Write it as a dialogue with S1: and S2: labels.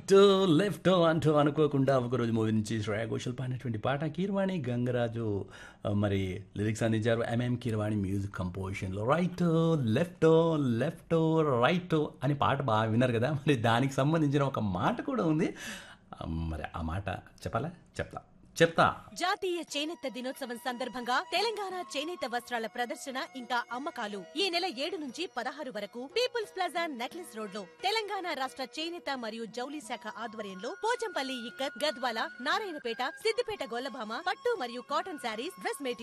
S1: right left అంటూ అనుకోకుండా ఒకరోజు మూవీ నుంచి శ్రేయా ఘోషల్ పాడినటువంటి పాట కీర్వాణి గంగరాజు ఆ, మరి లిరిక్స్ అందించారు ఎంఎం కీర్వాణి మ్యూజిక్ కంపోజిషన్లో రైట్ లెఫ్ట్ లెఫ్ట్ రైట్ అని పాట బాగా విన్నారు కదా మరి దానికి సంబంధించిన ఒక మాట కూడా ఉంది ఆ, మరి ఆ మాట చెప్పాలా చెప్తా చెప్తా
S2: జాతీయ చేనేత దినోత్సవం సందర్భంగా తెలంగాణ చేనేత వస్త్రాల ప్రదర్శన ఇంకా అమ్మకాలు ఈ నెల ఏడు నుంచి పదహారు వరకు పీపుల్స్ ప్లాజా నెక్లెస్ రోడ్ లో తెలంగాణ రాష్ట్ర చేనేత మరియు జౌలి శాఖ ఆధ్వర్యంలో పోచంపల్లి ఇక్కత్ గద్వాల నారాయణపేట సిద్దిపేట గొల్లభామ పట్టు మరియు కాటన్ శారీస్ డ్రెస్ మెటీరియల్